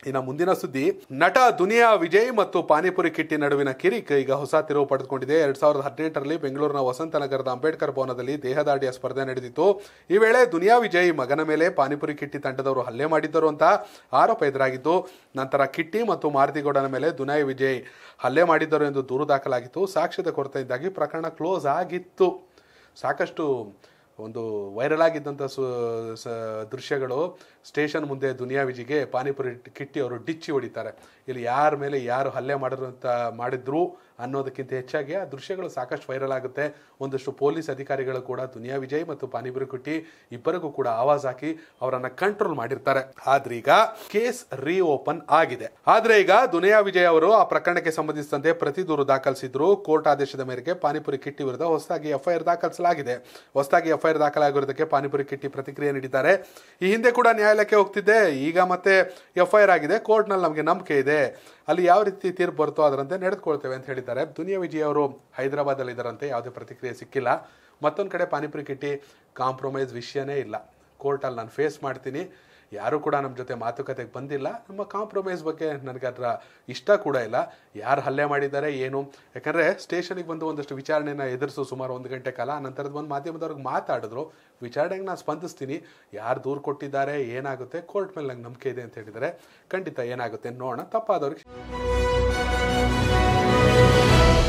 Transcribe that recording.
ಇನ್ನು ಮುಂದಿನ ಸುದ್ದಿ ನಟ ದುನಿಯಾ ವಿಜಯ್ ಮತ್ತು ಪಾನಿಪುರಿ ಕಿಟ್ಟಿ ನಡುವಿನ ಕಿರಿಕ್ ಈಗ ಹೊಸ ತಿರುವು ಪಡೆದುಕೊಂಡಿದೆ ಎರಡ್ ಸಾವಿರದ ಹದಿನೆಂಟರಲ್ಲಿ ಬೆಂಗಳೂರಿನ ವಸಂತ ನಗರದ ಅಂಬೇಡ್ಕರ್ ಭವನದಲ್ಲಿ ದೇಹದಾಡಿಯ ಸ್ಪರ್ಧೆ ನಡೆದಿತ್ತು ಈ ವೇಳೆ ದುನಿಯಾ ವಿಜಯ್ ಮಗನ ಮೇಲೆ ಪಾನಿಪುರಿ ಕಿಟ್ಟಿ ತಂಡದವರು ಹಲ್ಲೆ ಮಾಡಿದ್ದರು ಅಂತ ಆರೋಪ ಎದುರಾಗಿತ್ತು ನಂತರ ಕಿಟ್ಟಿ ಮತ್ತು ಮಾರುತಿಗೌಡನ ಮೇಲೆ ದುನಿಯಾ ವಿಜಯ್ ಹಲ್ಲೆ ಮಾಡಿದ್ದರು ಎಂದು ದೂರು ದಾಖಲಾಗಿತ್ತು ಸಾಕ್ಷ್ಯದ ಕೊರತೆಯಿಂದಾಗಿ ಪ್ರಕರಣ ಕ್ಲೋಸ್ ಆಗಿತ್ತು ಸಾಕಷ್ಟು ಒಂದು ವೈರಲ್ ಆಗಿದ್ದಂಥ ಸು ಸ- ದೃಶ್ಯಗಳು ಸ್ಟೇಷನ್ ಮುಂದೆ ದುನಿಯಾ ವಿಜಿಗೆ ಪಾನಿಪುರಿ ಕಿಟ್ಟಿ ಅವರು ಡಿಚ್ಚಿ ಹೊಡಿತಾರೆ ಇಲ್ಲಿ ಯಾರ ಮೇಲೆ ಯಾರು ಹಲ್ಲೆ ಮಾಡಿದ್ರು ಅಂತ ಮಾಡಿದ್ರು ಅನ್ನೋದಕ್ಕಿಂತ ಹೆಚ್ಚಾಗಿ ಆ ದೃಶ್ಯಗಳು ಸಾಕಷ್ಟು ವೈರಲ್ ಆಗುತ್ತೆ ಒಂದಷ್ಟು ಪೊಲೀಸ್ ಅಧಿಕಾರಿಗಳು ಕೂಡ ದುನಿಯಾ ವಿಜಯ್ ಮತ್ತು ಪಾನಿಪುರಿ ಕಿಟ್ಟಿ ಇಬ್ಬರಿಗೂ ಕೂಡ ಆವಾಜ್ ಹಾಕಿ ಅವರನ್ನ ಕಂಟ್ರೋಲ್ ಮಾಡಿರ್ತಾರೆ ಆದ್ರೆ ಈಗ ಕೇಸ್ ಓಪನ್ ಆಗಿದೆ ಆದ್ರೆ ಈಗ ದುನಿಯಾ ವಿಜಯ್ ಅವರು ಆ ಪ್ರಕರಣಕ್ಕೆ ಸಂಬಂಧಿಸಿದಂತೆ ಪ್ರತಿ ದೂರು ದಾಖಲಿಸಿದ್ರು ಕೋರ್ಟ್ ಆದೇಶದ ಮೇರೆಗೆ ಪಾನಿಪುರಿ ಕಿಟ್ಟಿ ವಿರುದ್ಧ ಹೊಸದಾಗಿ ಎಫ್ಐಆರ್ ದಾಖಲಿಸಲಾಗಿದೆ ಹೊಸದಾಗಿ ಎಫ್ಐಆರ್ ದಾಖಲಾಗಿರೋದಕ್ಕೆ ಪಾನಿಪುರಿ ಕಿಟ್ಟಿ ಪ್ರತಿಕ್ರಿಯೆ ನೀಡಿದ್ದಾರೆ ಈ ಹಿಂದೆ ಕೂಡ ನ್ಯಾಯಾಲಯಕ್ಕೆ ಹೋಗ್ತಿದ್ದೆ ಈಗ ಮತ್ತೆ ಎಫ್ಐಆರ್ ಆಗಿದೆ ಕೋರ್ಟ್ನಲ್ಲಿ ನಮಗೆ ನಂಬಿಕೆ ಇದೆ ಅಲ್ಲಿ ಯಾವ ರೀತಿ ತೀರ್ಪು ಬರುತ್ತೋ ಅದರಂತೆ ನಡೆದುಕೊಳ್ತೇವೆ ಅಂತ ಹೇಳಿದ್ದಾರೆ ದುನಿಯಾ ವಿಜಯ್ ಅವರು ಹೈದರಾಬಾದಲ್ಲಿ ಇದ್ದಾರಂತೆ ಯಾವುದೇ ಪ್ರತಿಕ್ರಿಯೆ ಸಿಕ್ಕಿಲ್ಲ ಮತ್ತೊಂದು ಕಡೆ ಪಾನಿಪುರಿ ಕಿಟ್ಟಿ ಕಾಂಪ್ರಮೈಸ್ ವಿಷಯನೇ ಇಲ್ಲ ಕೋರ್ಟಲ್ಲಿ ನಾನು ಫೇಸ್ ಮಾಡ್ತೀನಿ ಯಾರು ಕೂಡ ನಮ್ಮ ಜೊತೆ ಮಾತುಕತೆಗೆ ಬಂದಿಲ್ಲ ನಮ್ಮ ಕಾಂಪ್ರಮೈಸ್ ಬಗ್ಗೆ ನನಗೆ ಅದರ ಇಷ್ಟ ಕೂಡ ಇಲ್ಲ ಯಾರು ಹಲ್ಲೆ ಮಾಡಿದ್ದಾರೆ ಏನು ಯಾಕಂದರೆ ಸ್ಟೇಷನಿಗೆ ಬಂದು ಒಂದಷ್ಟು ವಿಚಾರಣೆನ ಎದುರಿಸು ಸುಮಾರು ಒಂದು ಗಂಟೆ ಕಾಲ ನಂತರದ ಬಂದು ಮಾಧ್ಯಮದವ್ರಿಗೆ ಮಾತಾಡಿದ್ರು ವಿಚಾರಣೆಗೆ ನಾನು ಸ್ಪಂದಿಸ್ತೀನಿ ಯಾರು ದೂರು ಕೊಟ್ಟಿದ್ದಾರೆ ಏನಾಗುತ್ತೆ ಕೋರ್ಟ್ ಮೇಲೆ ನಂಗೆ ನಂಬಿಕೆ ಇದೆ ಅಂತ ಹೇಳಿದರೆ ಖಂಡಿತ ಏನಾಗುತ್ತೆ ನೋಡೋಣ ತಪ್ಪಾದವ್ರಿಗೆ